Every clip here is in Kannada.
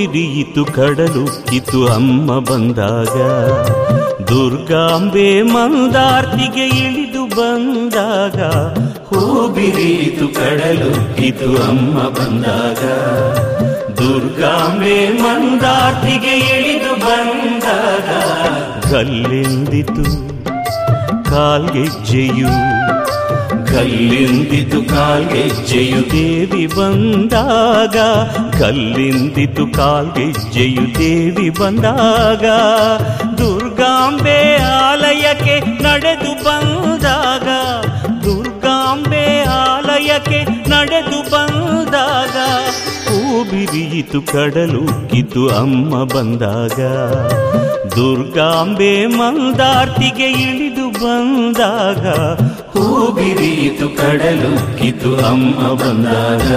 ಬಿರಿಯಿತು ಕಡಲು ಕಿತ್ತು ಅಮ್ಮ ಬಂದಾಗ ದುರ್ಗಾಂಬೆ ಮಂದಾರ್ತಿಗೆ ಇಳಿದು ಬಂದಾಗ ಹೂ ಬಿರಿಯಿತು ಕಡಲು ಕಿತ್ತು ಅಮ್ಮ ಬಂದಾಗ ದುರ್ಗಾಂಬೆ ಮಂದಾರ್ತಿಗೆ ಇಳಿದು ಬಂದಾಗ ಗಲ್ಲೆಂದಿತು ಕಾಲ್ಗೆಜ್ಜೆಯು ಕಲ್ಲಿಂದಿತು ಕಾಲ್ಗೆಜ್ಜೆಯು ದೇವಿ ಬಂದಾಗ ಕಲ್ಲಿಂದಿತು ಕಾಲ್ಗೆಜ್ಜೆಯು ದೇವಿ ಬಂದಾಗ ದುರ್ಗಾಂಬೆ ಆಲಯಕ್ಕೆ ನಡೆದು ಬಂದಾಗ ದುರ್ಗಾಂಬೆ ಆಲಯಕ್ಕೆ ನಡೆದು ಬಂದಾಗ ಹೂ ಬಿರಿಯಿತು ಕಡಲು ಕಿತ್ತು ಅಮ್ಮ ಬಂದಾಗ ದುರ್ಗಾಂಬೆ ಮಂದಾರ್ತಿಗೆ ಇಳಿದು ಬಂದಾಗ ಹೂ ಬಿರಿಯಿತು ಕಡಲು ಕಿತ್ತು ಅಮ್ಮ ಬಂದಾಗ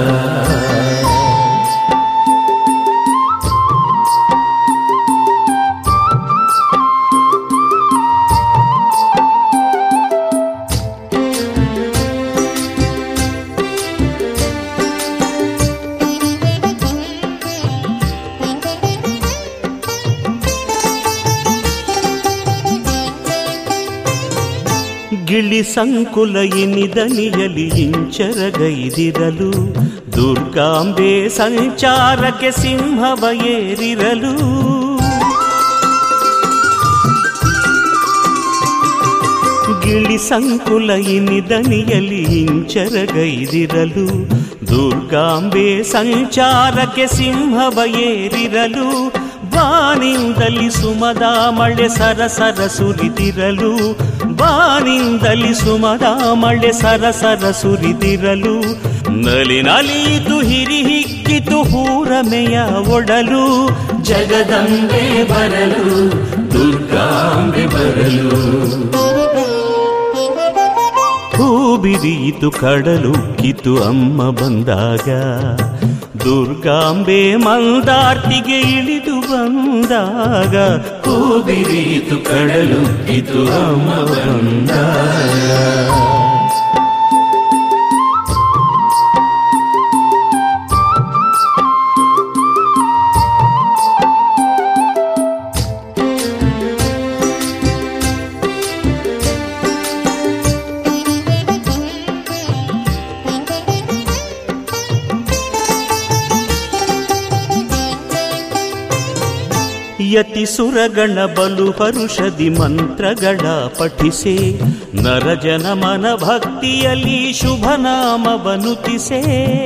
ಗಿಳಿ ಸಂಕುಲ ಇನಿದನಿಯಲಿ ಇಂಚರಗೈದಿರಲು ದುರ್ಗಾಂಬೆ ಸಂಚಾರಕ್ಕೆ ಸಿಂಹವ ಏರಿರಲು ಗಿಳಿ ಸಂಕುಲ ಇನಿದನಿಯಲಿ ಇಂಚರಗೈದಿರಲು ದುರ್ಗಾಂಬೆ ಸಂಚಾರಕ್ಕೆ ಸಿಂಹವ ಏರಿರಲು ಬಾನಿಂದಲಿ ಸುಮದ ಮಳೆ ಸರಸರ ಸುರಿದಿರಲು ಬಾನಿಂದಲಿ ಸುಮದ ಮಳೆ ಸರಸರ ಸುರಿದಿರಲು ನಲಿ ನಲಿಯಿತು ಹಿರಿ ಹಿಕ್ಕಿತು ಹೂರಮೆಯ ಒಡಲು ಜಗದಂಬೆ ಬರಲು ದುರ್ಗಾಂಬೆ ಬರಲು ಹೂ ಬಿರಿಯಿತು ಕಡಲು ಕಿತ್ತು ಅಮ್ಮ ಬಂದಾಗ ದುರ್ಗಾಂಬೆ ಮಂದಾರ್ತಿಗೆ ಇಳಿದು ಬಂದಾಗ ಹೂ ಬಿರಿಯಿತು ಕಡಲು ಕಿತ್ತು ಅಮ್ಮ ಬಂದಾಗ ಯತಿ ಸುರಗಣ ಬಲು ಹರುಷದಿ ಮಂತ್ರಗಳ ಪಠಿಸೆ ನರಜನ ಮನ ಭಕ್ತಿಯಲ್ಲಿ ಶುಭ ನಾಮವನುತಿಸೆ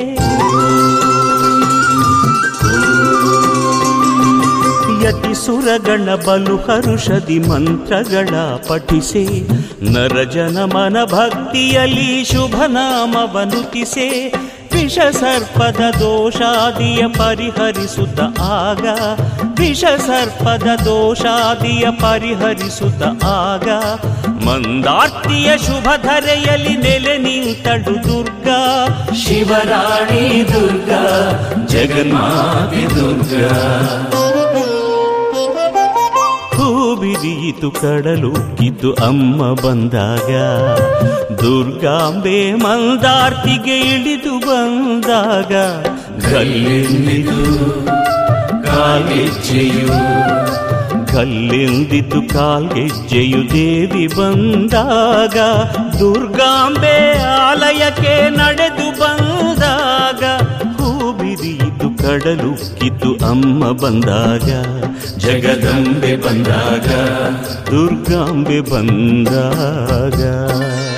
ಯತಿ ಸುರಗಣ ಬಲು ಹರುಷದಿ ಮಂತ್ರಗಳ ಪಠಿಸೆ ನರಜನ ಮನ ಭಕ್ತಿಯಲ್ಲಿ ಶುಭ ನಾಮವನುತಿಸೆ ವಿಷ ಸರ್ಪದ ದೋಷಾದಿಯ ಪರಿಹರಿಸುತ್ತ ಆಗ ವಿಷ ಸರ್ಪದ ದೋಷಾದಿಯ ಪರಿಹರಿಸುತ್ತ ಆಗ ಮಂದಾರ್ತಿಯ ಶುಭ ಧರೆಯಲ್ಲಿ ನೆಲೆ ನಿಂತಳು ದುರ್ಗಾ ಶಿವರಾಣಿ ದುರ್ಗಾ ಜಗನ್ಮಾತೆ ದುರ್ಗಾ ಹೂ ಬಿರಿಯಿತು ಕಡಲು ಕಿದ್ದು ಅಮ್ಮ ಬಂದಾಗ ದುರ್ಗಾಂಬೆ ಮಂದಾರ್ತಿಗೆ ಇಳಿದು ಬಂದಾಗ ಗಲ್ಲೆಂದಿತು ಕಾಲ್ಗೆಜ್ಜೆಯು ಗಲ್ಲೆಂದಿತು ಕಾಲ್ಗೆಜ್ಜೆಯು ದೇವಿ ಬಂದಾಗ ದುರ್ಗಾಂಬೆ ಆಲಯಕ್ಕೆ ನಡೆದು ಬಂದಾಗ ಹೂ ಬಿರಿಯಿತು ಕಡಲು ಕಿತ್ತು ಅಮ್ಮ ಬಂದಾಗ ಜಗದಂಬೆ ಬಂದಾಗ ದುರ್ಗಾಂಬೆ ಬಂದಾಗ